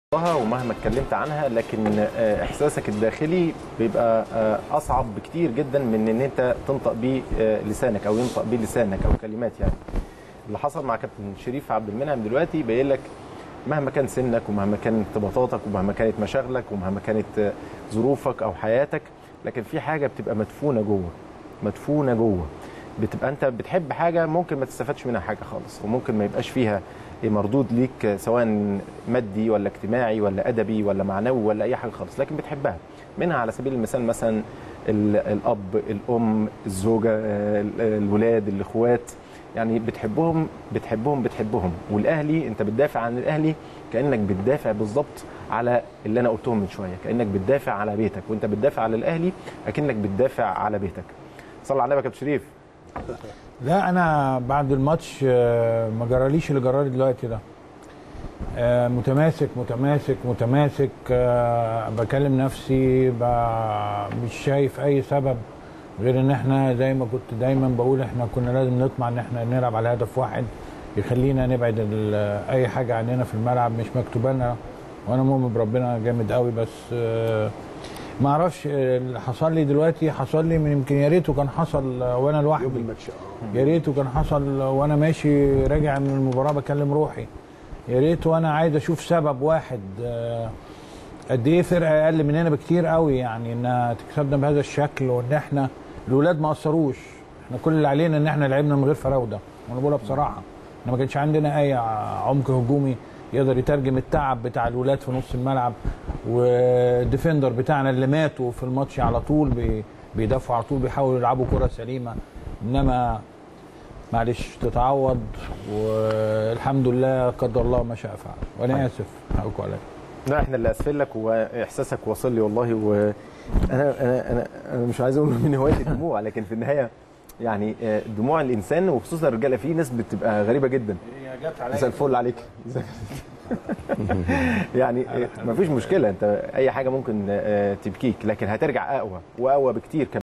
لها ومهما اتكلمت عنها لكن آه، احساسك الداخلي بيبقى آه، اصعب بكتير جدا من ان انت تنطق بيه آه، لسانك او ينطق بيه لسانك او كلمات يعني اللي حصل مع كابتن شريف عبد المنعم دلوقتي باين لك مهما كان سنك ومهما كانت ارتباطاتك ومهما كانت مشاغلك ومهما كانت آه، ظروفك او حياتك لكن في حاجه بتبقى مدفونه جوه مدفونه جوه بتبقى انت بتحب حاجه ممكن ما تستفادش منها حاجه خالص وممكن ما يبقاش فيها مردود ليك سواء مادي ولا اجتماعي ولا ادبي ولا معنوي ولا اي حاجه خالص لكن بتحبها منها على سبيل المثال مثلا ال- الاب الام الزوجه ال- الولاد الاخوات يعني بتحبهم بتحبهم بتحبهم والاهلي انت بتدافع عن الاهلي كانك بتدافع بالظبط على اللي انا قلتهم من شويه كانك بتدافع على بيتك وانت بتدافع على الاهلي اكنك بتدافع على بيتك صلى على النبي يا كابتن شريف لا انا بعد الماتش آه، ما جراليش اللي جرالي دلوقتي ده آه، متماسك متماسك متماسك آه، بكلم نفسي ب- مش شايف اي سبب غير ان احنا زي ما كنت دايما بقول احنا كنا لازم نطمع ان احنا نلعب على هدف واحد يخلينا نبعد ال- اي حاجه عننا في الملعب مش مكتوبه لنا وانا مؤمن بربنا جامد قوي بس آه، ما اعرفش آه، اللي حصل لي دلوقتي حصل لي من يمكن يا ريته كان حصل آه، وانا لوحدي يوم الماتش اه يا ريته كان حصل وانا ماشي راجع من المباراه بكلم روحي يا ريت وانا عايز اشوف سبب واحد آه، قد ايه فرقه اقل مننا بكتير قوي يعني انها تكسبنا بهذا الشكل وان احنا الولاد ما قصروش احنا كل اللي علينا ان احنا لعبنا من غير فراوده وانا بقولها بصراحه احنا ما كانش عندنا اي عمق هجومي يقدر يترجم التعب بتاع الولاد في نص الملعب والديفندر بتاعنا اللي ماتوا في الماتش على طول بي- بيدافعوا على طول بيحاولوا يلعبوا كره سليمه انما معلش تتعوض والحمد لله قدر الله ما شاء فعل وانا اسف حقكم عليا لا احنا اللي اسفل لك واحساسك واصل لي والله وانا انا انا انا مش عايز اقول من هوايه الدموع لكن في النهايه يعني آه، دموع الانسان وخصوصا الرجاله في ناس بتبقى غريبه جدا هي جت مساء الفل عليك يعني ما فيش مشكله انت اي حاجه ممكن آه، تبكيك لكن هترجع اقوى واقوى بكتير كمان